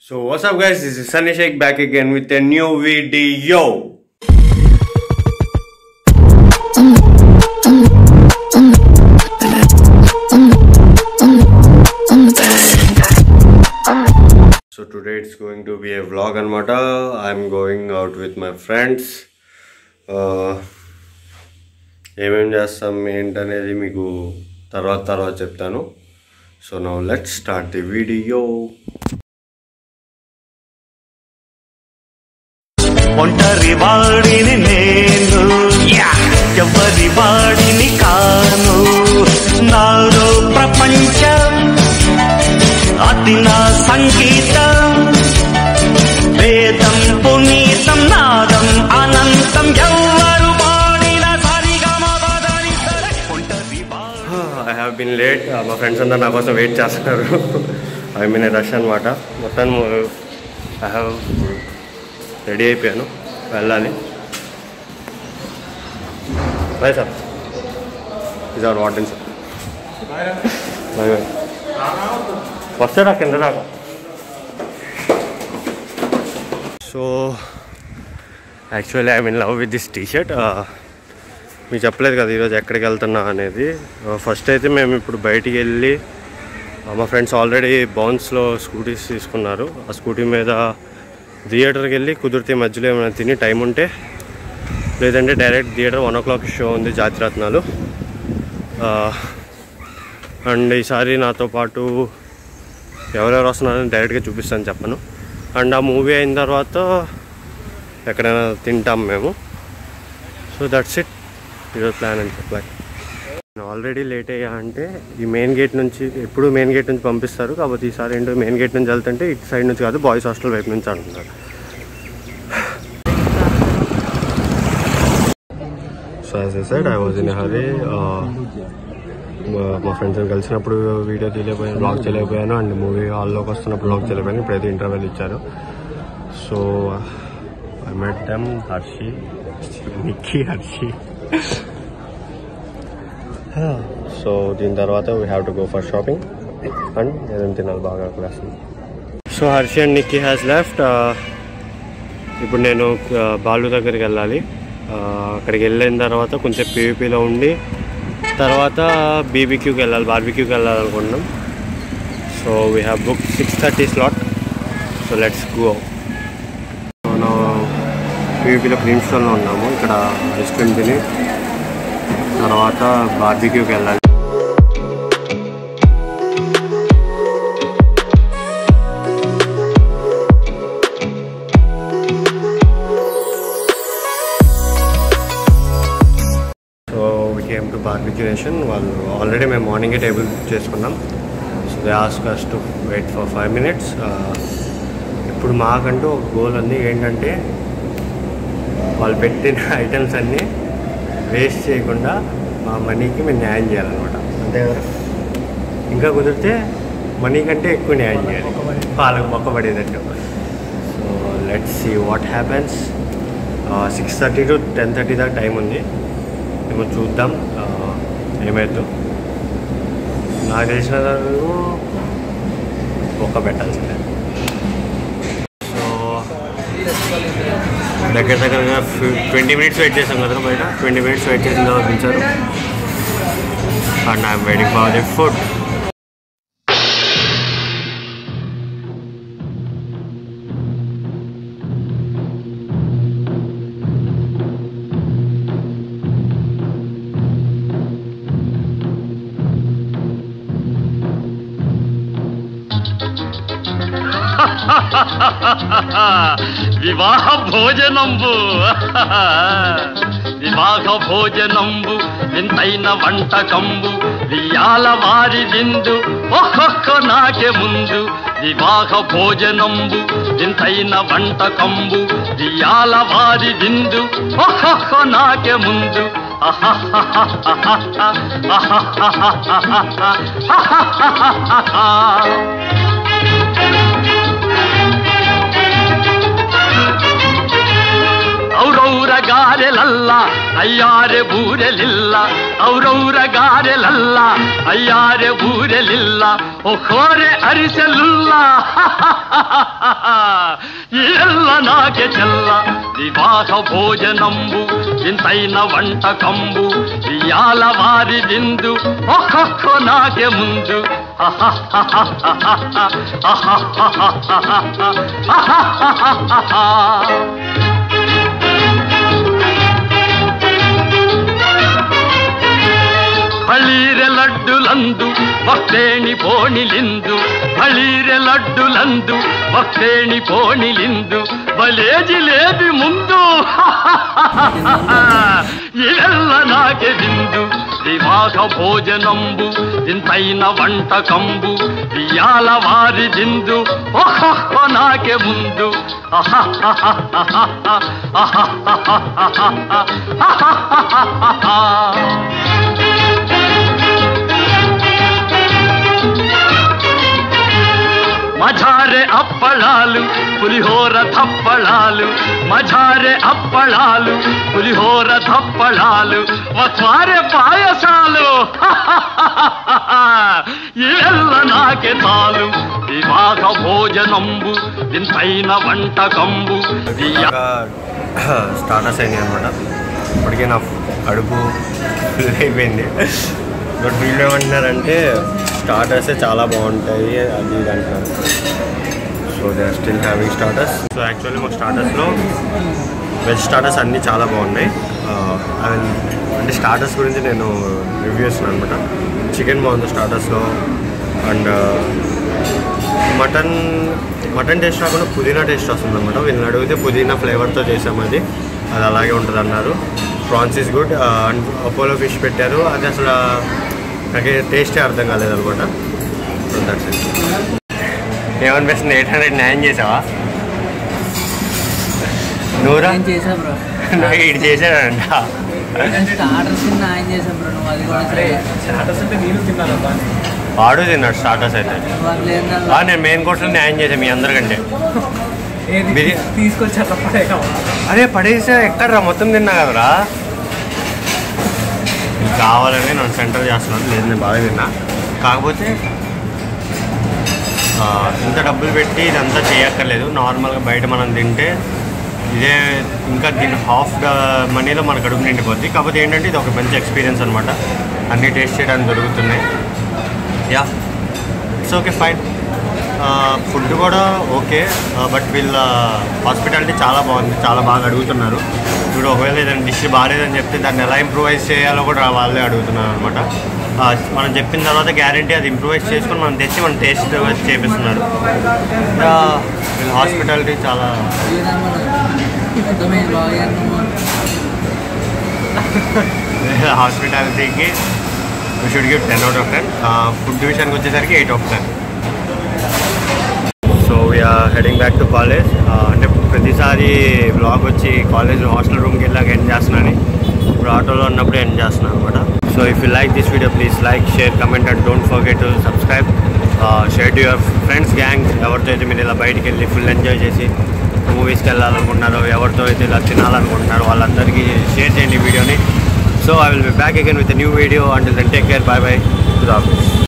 So what's up guys, this is Sunny Sheikh back again with a new video. So today it's going to be a vlog అనమాట I'm going out with my friends. Uh, ఏమేం చేస్తాం ఏంటనేది మీకు తర్వాత తర్వాత చెప్తాను so now let start the video ఒంటరి వాడిని నేను ఎవరి వాడిని కాను నాలో ప్రపంచం అది నా సంగీతం వేదం పునీతం నాదం అనంతం ఎవరు వాడిన సరిగమ బదని సరే. ఒంటరి వాడి ఐ హ్యావ్ బిన్ లేట్ మా ఫ్రెండ్స్ అందరు నా కోసం వెయిట్ చేస్తున్నారు ఐ మీన్ రష్ అనమాట మొత్తం ఐ హ్యావ్ రెడీ అయిపోయాను వెళ్ళాలి బాయ్ సార్ ఇది our warden sir bye bye వస్తారా కింద దాకా so actually I mean love with this T shirt మీకు చెప్పలేదు కదా ఈరోజు ఎక్కడికి వెళ్తున్నా అనేది ఫస్ట్ అయితే మేము ఇప్పుడు బయటికి వెళ్ళి ఆ, మా ఫ్రెండ్స్ ఆల్రెడీ బౌన్స్లో స్కూటీస్ తీసుకున్నారు ఆ స్కూటీ మీద థియేటర్కి వెళ్ళి కుదిరితే మధ్యలో ఏమైనా తిని టైం ఉంటే లేదంటే direct theatre one o'clock show ఉంది జాతిరత్నాలు అండ్ ఈసారి నాతో పాటు ఎవరెవరు వస్తున్నారని డైరెక్ట్గా చూపిస్తాను చెప్పను అండ్ ఆ మూవీ అయిన తర్వాత ఎక్కడైనా తింటాం మేము సో దట్స్ ఇట్ ఈరోజు ప్లాన్ అని చెప్పాలి నేను ఆల్రెడీ లేట్ అయ్యా అంటే ఈ మెయిన్ గేట్ నుంచి ఎప్పుడు మెయిన్ గేట్ నుంచి పంపిస్తారు కాబట్టి ఈసారి ఏంటో మెయిన్ గేట్ నుంచి వెళ్తుంటే ఇటు సైడ్ నుంచి కాదు బాయ్స్ హాస్టల్ వైపు నుంచి అంటున్నారు so as I said I was in hurry మా ఫ్రెండ్స్ కలిసినప్పుడు వీడియో తీయలేకపోయాను బ్లాగ్ చేయలేకపోయాను అండ్ మూవీ హాల్లోకి వస్తున్నప్పుడు బ్లాగ్ చేయలేకపోయాను ఇప్పుడైతే ఇంటర్వెల్ ఇచ్చారు so I met them Harshi Nikki Harshi so దీని తర్వాత we have to go for shopping and ఏదైనా తినాలి బాగా క్లాసింది so Harshi and Nikki has left ఇప్పుడు నేను ఆ, బాలు దగ్గరికి వెళ్ళాలి ఆ, అక్కడికి వెళ్ళిన తర్వాత కొంచెం పీవీపీలో ఉండి తర్వాత బీబీక్యూకి వెళ్ళాలి బార్బీక్యూకి వెళ్ళాలనుకుంటున్నాం so we have book six thirty slot so let's go మనం పీవీపీలో క్రీమ్ స్టోన్లో ఉన్నాము ఇక్కడ ఐస్ క్రీమ్ తిని తర్వాత బార్బీక్యూకి వెళ్ళాలి so we came to Barbeque Nation వాళ్ళు ఆల్రెడీ మేము మార్నింగే టేబుల్ బుక్ చేసుకున్నాం so they ask us to wait for five minutes ఇప్పుడు మాకంటూ ఒక గోల్ ఉంది ఏంటంటే వాళ్ళు పెట్టిన ఐటమ్స్ అన్నీ వేస్ట్ చేయకుండా మా మనీకి మేము న్యాయం చేయాలన్నమాట అంతే కదా ఇంకా కుదిరితే మనీ కంటే ఎక్కువ న్యాయం చేయాలి వాళ్ళకి మొక్కబడేటట్టు so let's see what happens six thirty to ten thirty దాకా టైం ఉంది ఏమో చూద్దాం ఆ, ఏమైద్దో నాకు తెలిసిన దానిలో ఒక్క పెట్టాల్సిందే సో దగ్గర దగ్గరగా ట్వంటీ మినిట్స్ వెయిట్ చేసాం కదా బయట ట్వంటీ మినిట్స్ వెయిట్ చేసిన తర్వాత దించారు and I'm waiting for the food వివాహ భోజనంబు వివాహ భోజనంబు వింతైన వంటకంబు వియాల వారి విందు ఒక్కొక్క నాకే ముందు వివాహ భోజనంబు వింతైన వంటకంబు వియాల వారి విందు ఒక్కొక్క నాకే ముందు ఔరౌర గారెలల్ల ಅಯ್ಯಾರೆ ಬೂರೆಲಿಲ್ಲ ಔರೌರ ಗಾರೆಲಲ್ಲ ಅಯ್ಯಾರೆ ಬೂರೆಲಿಲ್ಲ ಒಖೋರೆ ಅರಿಸಲಿಲ್ಲ ಎಲ್ಲ ನಾಗೆ ಚೆಲ್ಲ వివాహ భోజనంబు వింతైన వంటకంబు ఇయాల వారి విందు ఒక్కొక్క నాకే ముందు ಬಳೀರೆ ಲಡ್ಡುಲಂದು ಭಕ್ತೇಣಿ ಪೋಣಿಲಿಂದು ಬಳೀರೆ ಲಡ್ಡುಲಂದು ಭಕ್ತೇಣಿ ಪೋಣಿಲಿಂದು ಬಲೇ ಜಿಲೇಬಿ ಮುಂದು ఇవెల్ల నాకే విందు వివాహ భోజనంబు ఇంతైన వంటకంబు ఇయాల వారి విందు ఒహొహ నాకే ముందు మజారే అప్పళాలు పులిహోర తప్పళాలు మజారే అప్పళాలు పులిహోర తప్పళాలు వస్వారే పాయసాలు ఇవెల్ల నాకే చాలు వివాహ భోజనంబు వింతైన వంటకంబు ఇయ్య- బాగా స్టార్టర్స్ అయినాయి అనమాట ఇప్పటికే నా కడుపు ఫుల్ అయిపోయింది బట్ వీళ్ళు ఏమంటున్నారంటే స్టార్టర్సే చాలా బాగుంటాయి అది ఇది అంటున్నారు so they are still having starters so actually మా స్టార్టర్స్లో వెజ్ స్టార్టర్స్ అన్నీ చాలా బాగున్నాయి అవి అంటే స్టార్టర్స్ గురించి నేను రివ్యూ చేస్తున్నాను అనమాట చికెన్ బాగుంది స్టార్టర్స్లో అండ్ మటన్ మటన్ టేస్ట్ కాకుండా పుదీనా టేస్ట్ వస్తుంది అనమాట వీళ్ళని అడిగితే పుదీనా ఫ్లేవర్తో చేసాం అది అది అలాగే ఉంటుంది అన్నారు prawns is good and Apollo fish పెట్టారు అది అసలు నాకు టేస్టే అర్థం కాలేదు అనమాట ఏమనిపిస్తుంది ఎయిట్ హండ్రెడ్ న్యాయం చేసావా నూరా ఏం చేసాం బ్రో నాకు ఇటు చేశాడంట స్టార్టర్స్ కింద ఆయన చేసాం బ్రో నువ్వు అది కూడా చేయాలి. స్టార్టర్స్ అంటే నేను తిన్నాను బాగా వాడు తిన్నాడు స్టార్టర్స్ అయితే వాళ్ళు ఆ, ఏంటన్నా నేను మెయిన్ కోర్స్లో న్యాయం చేశాను మీ అందరికంటే ఏది బిర్యా- తీసుకొచ్చి అట్లా పడేయడం అరే పడేసా ఎక్కడ్రా మొత్తం తిన్నా కదరా ఇది కావాలని నేను సెంటర్ చేస్తున్నాను లేదు నేను బాగా తిన్నా కాకపోతే ఆ, ఇంత డబ్బులు పెట్టి ఇదంతా చేయక్కర్లేదు నార్మల్గా బయట మనం తింటే ఇదే ఇంకా దీని హాఫ్ ద మనీలో మన కడుపు నిండిపోద్ది కాకపోతే ఏంటంటే ఇది ఒక మంచి ఎక్స్పీరియన్స్ అనమాట అన్నీ టేస్ట్ చేయడానికి దొరుకుతున్నాయి yeah it's okay fine food కూడా ఓకే బట్ వీళ్ళ హాస్పిటాలిటీ చాలా బాగుంది చాలా బాగా అడుగుతున్నారు ఇప్పుడు ఒకవేళ ఏదైనా డిష్ బాగాలేదని చెప్తే దాన్ని ఎలా ఇంప్రూవైజ్ చేయాలో కూడా వాళ్ళే అడుగుతున్నారు అనమాట మనం చెప్పిన తర్వాత గ్యారంటీ అది ఇంప్రూవైజ్ చేసుకొని మనం తెచ్చి మనం టేస్ట్ చేపిస్తున్నారు Yeah, వీళ్ళ హాస్పిటాలిటీ చాలా అర్థమైంది బాగా నువ్వు హాస్పిటాలిటీకి should give ten out of ten food విషయానికి వచ్చేసరికి eight of ten so we're heading back to college అంటే ప్రతిసారి బ్లాగ్ వచ్చి కాలేజ్ హాస్టల్ రూమ్కి వెళ్ళాక ఎండ్ చేస్తున్నాను ఇప్పుడు ఆటోలో ఉన్నప్పుడు ఎండ్ చేస్తున్నాను అనమాట so if you like this video please like share comment and don't forget to subscribe share to your friends gang ఎవరితో అయితే మీరు ఇలా బయటికి వెళ్ళి ఫుల్ ఎంజాయ్ చేసి మూవీస్కి వెళ్ళాలనుకుంటున్నారో ఎవరితో అయితే ఇలా తినాలనుకుంటున్నారో వాళ్ళందరికీ షేర్ చేయండి ఈ వీడియోని so I will be back again with new video and then take care bye bye to office